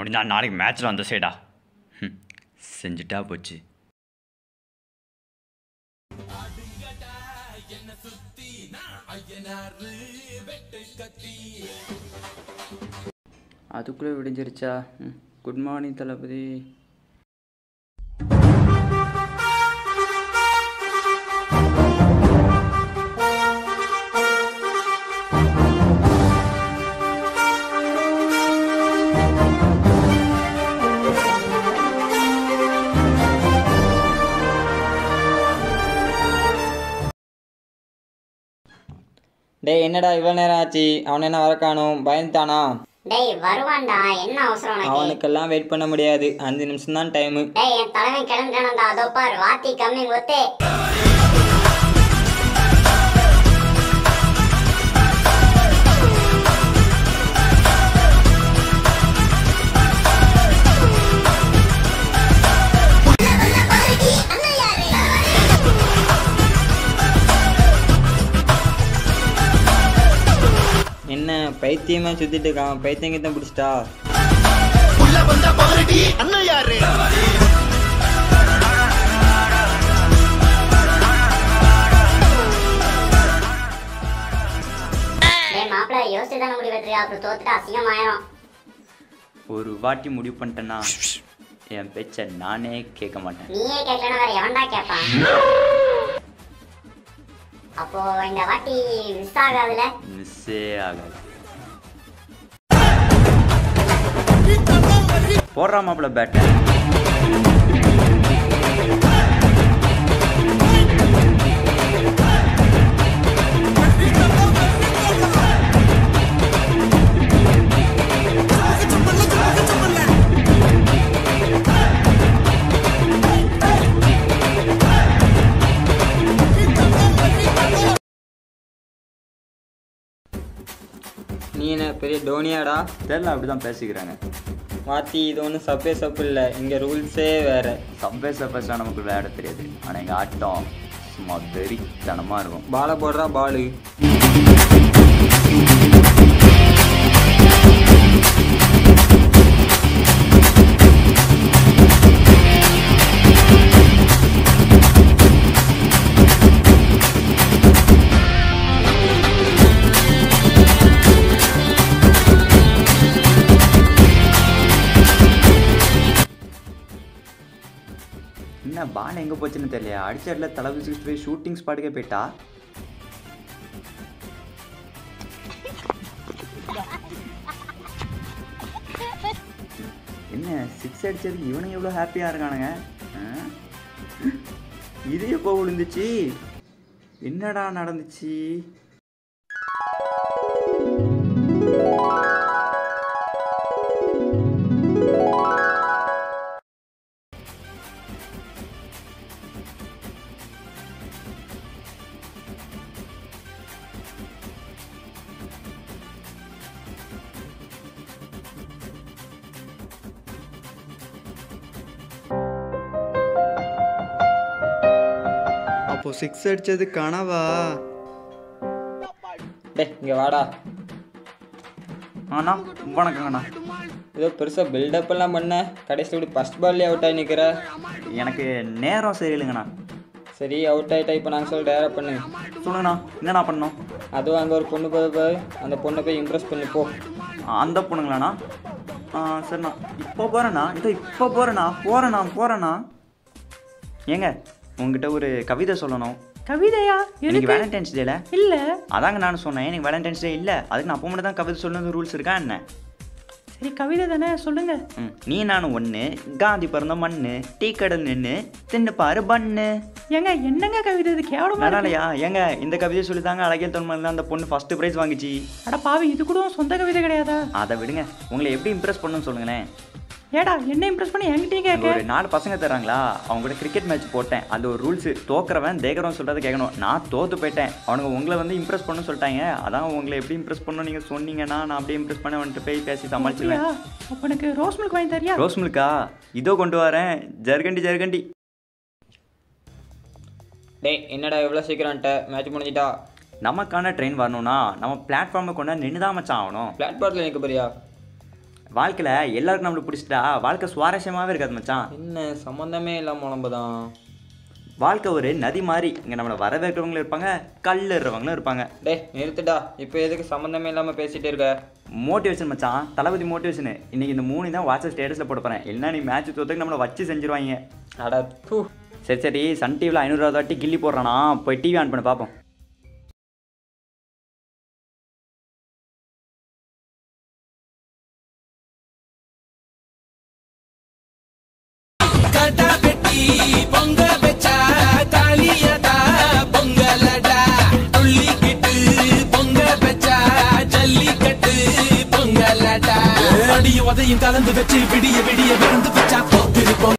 முடிஞ்சா நாளைக்கு மேட்ச்சில் வந்து செய்டா ம் செஞ்சுட்டா போச்சு அதுக்குள்ளே விடிஞ்சிருச்சா ம் குட் மார்னிங் தளபதி டேய் என்னடா இவ்வளோ நேரம் ஆச்சு அவன் என்ன வர காணும் பயந்துட்டானா டேய் வருவான்டா என்ன அவசரம் உனக்கு அவனுக்கெல்லாம் வெயிட் பண்ண முடியாது அஞ்சு நிமிஷம் தான் டைமு டேய் என் தலைவன் கிளம்பிட்டானடா அதோ பாரு வாத்தி கம்மி ஒத்தே என்ன பைத்தியமா சுத்திட்டு இருக்கான் பைத்தியம் கிட்ட பிடிச்சிட்டா டேய் மாப்பிள்ள யோசிச்சு தானே முடிவு எடுத்துறியா அப்புறம் தோத்துட்டு அசிங்கமாயிரும் ஒரு வாட்டி முடிவு பண்ணிட்டேன்னா என் பேச்சை நானே கேட்க மாட்டேன் நீயே கேட்கலன்னா வேற எவன்டா கேட்பான் அப்போ இந்த வாட்டி மிஸ் ஆகாதுல மிஸ்ஸே ஆகாது போடுறா மாப்பிள்ள பேட்டை நீ என்ன பெரிய டோனியாடா தெரியல அப்படிதான் பேசிக்கிறாங்க மாத்தி இது ஒன்றும் சப்பே சப்பு இல்லை இங்கே ரூல்ஸே வேற சப்வே சர்ஃபஸ்லாம் நமக்கு விளையாட தெரியாது ஆனால் எங்கள் ஆட்டம் சும்மா வெறித்தனமாக இருக்கும் பாலை போடுறா பாலு என்ன பால் எங்கே போச்சுன்னு தெரியல அடிச்ச இடத்துல தளபதி சிக்ஸ்டி ஃபைவ் ஷூட்டிங் ஸ்பாட்டுக்கே போயிட்டா என்ன சிக்ஸ் அடிச்சதுக்கு இவனுங்க எவ்வளோ ஹாப்பியாக இருக்கானுங்க ஆ? இது எப்போ விழுந்துச்சு என்னடா நடந்துச்சு அப்போ சிக்ஸ் அடிச்சது கனவா டேய் இங்கே வாடா அண்ணா வணக்கங்கண்ணா ஏதோ பெருசாக பில்டப் எல்லாம் பண்ண கடைசியில் இப்படி ஃபஸ்ட் பால்லே அவுட் ஆகி நிற்கிற எனக்கு நேரம் சரியில்லைங்கண்ணா சரி அவுட் ஆகிட்டா இப்போ நாங்கள் சொல்ல டேரா பண்ணு சொல்லுங்கண்ணா என்னண்ணா பண்ணணும் அதுவும் அங்கே ஒரு பொண்ணு போய் போய் அந்த பொண்ணை போய் இம்ப்ரெஸ் பண்ணி போ அந்த பொண்ணுங்களாண்ணா ஆ சரிண்ணா இப்போ போகிறேண்ணா இதோ இப்போ போகிறேண்ணா போகிறேண்ணா போகிறேண்ணா ஏங்க உங்ககிட்ட ஒரு கவிதை சொல்லணும் கவிதையா எனக்கு வேலண்டைன்ஸ் டேல இல்ல அதாங்க நான் சொன்னேன் எனக்கு வேலண்டைன்ஸ் டே இல்லை அதுக்கு நான் அப்போ மட்டும் தான் கவிதை சொல்லணும் ரூல்ஸ் இருக்கா என்ன சரி கவிதை தானே சொல்லுங்க ம், நீ நானும் ஒன்று காந்தி பிறந்த மண்ணு டீ கடல் நின்று தின்னு பாரு பண்ணு ஏங்க என்னங்க கவிதை இது கேவலமா இருக்கு. நல்லாலையா ஏங்க இந்த கவிதையை சொல்லி தாங்க அழகிய தொன்மன் அந்த பொண்ணு ஃபர்ஸ்ட் ப்ரைஸ் வாங்கிச்சு அட பாவி இது கூட உன் சொந்த கவிதை கிடையாதா அதை விடுங்க உங்களை எப்படி இம்ப்ரெஸ் பண்ணணும்னு சொல்லுங்களேன் ஏடா என்ன இம்ப்ரெஸ் பண்ணி என்கிட்டயும் அங்க கேட்க ஒரு நாலு பசங்க தர்றாங்களா அவங்க கூட கிரிக்கெட் மேட்ச் போட்டேன் அது ஒரு ரூல்ஸ் தோக்குறவன் தேக்கிறவன் சொல்றதை கேட்கணும் நான் தோத்து போயிட்டேன் அவனுங்க உங்களை வந்து இம்ப்ரெஸ் பண்ண சொல்லிட்டாங்க அதான் உங்களை எப்படி இம்ப்ரெஸ் பண்ணணும் நீங்க சொன்னீங்கன்னா நான் அப்படியே இம்ப்ரெஸ் பண்ண வந்துட்டு போய் பேசி சமாளிச்சிருவேன் அப்படியா? அப்ப எனக்கு ரோஸ் மில்க் வாங்கி தரியா ரோஸ் மில்கா இதோ கொண்டு வரேன் ஜர்கண்டி ஜர்கண்டி டேய் என்னடா எவ்வளோ சீக்கிரம்ட்ட மேட்ச் முடிஞ்சிட்டா நமக்கான ட்ரெயின் வரணும்னா நம்ம பிளாட்ஃபார்மை கொண்டா நின்று தான் மச்சான் ஆகணும் பிளாட்பாரத்தில் நிற்க போறியா வாழ்க்கையில் எல்லாருக்கும் நம்மளுக்கு பிடிச்சிட்டா வாழ்க்கை சுவாரஸ்யமாகவே இருக்காது மச்சான் என்ன சம்மந்தமே இல்லாமல் உழம்புதான் வாழ்க்கை ஒரு நதி மாதிரி இங்கே நம்மளை வரவேற்கிறவங்களும் இருப்பாங்க கல் இருறவங்களும் இருப்பாங்க டேய் நிறுத்துடா இப்போ எதுக்கு சம்மந்தமே இல்லாமல் பேசிகிட்டே இருக்க மோட்டிவேஷன் மச்சான் தளபதி மோட்டிவேஷன் இன்னைக்கு இந்த மூணு தான் வாட்ஸ்அப் ஸ்டேட்டஸில் போட போகிறேன் இல்லைன்னா நீ மேட்ச் தோத்துக்கு நம்மளை வச்சு செஞ்சிருவாங்க அட தூ சரி சரி சன் டிவியில் ஐநூறுரூவா வாட்டி கில்லி போடுறானா போய் டிவி ஆன் பண்ணி பார்ப்போம் கடா வெட்டி பொங்க வச்சா காளியடா பொங்கலடா துள்ளிக்கிட்டு பொங்க வச்சா ஜல்லிக்கட்டு பொங்கலடா அடியும் உதையும் கலந்து வச்சு விடிய விடிய விருந்து வச்சா போத்திருப்போம்